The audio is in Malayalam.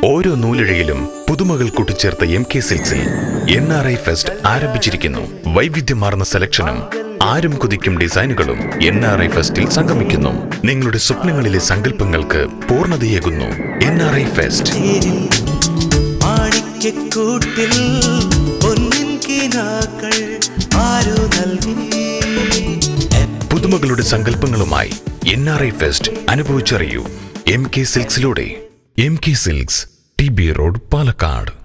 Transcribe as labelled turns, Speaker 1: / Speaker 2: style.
Speaker 1: ഓരോ നൂലിഴയിലും പുതുമകൾ കൂട്ടിച്ചേർത്ത എം കെ സിൽക്സിൽ എൻ ആർ ഐ ഫെസ്റ്റ് ആരംഭിച്ചിരിക്കുന്നു വൈവിധ്യമാർന്ന സെലക്ഷനും ആരും കുതിക്കും ഡിസൈനുകളും എൻ ആർ ഐ ഫെസ്റ്റിൽ സംഗമിക്കുന്നു നിങ്ങളുടെ സ്വപ്നങ്ങളിലെ സങ്കല്പങ്ങൾക്ക് പൂർണ്ണതയേകുന്നു എൻ ആർ ഐ ഫെസ്റ്റ്
Speaker 2: തേരിൽ മാണിക്യക്കൂട്ടിൽ പൊന്നിൻ കിനാക്കൾ ആരോ നൽകി
Speaker 1: പുതുമകളുടെ സങ്കല്പങ്ങളുമായി എൻ ആർ ഐ ഫെസ്റ്റ് അനുഭവിച്ചറിയൂ എം കെ സിൽക്സിലൂടെ M K silks T B road Palakkad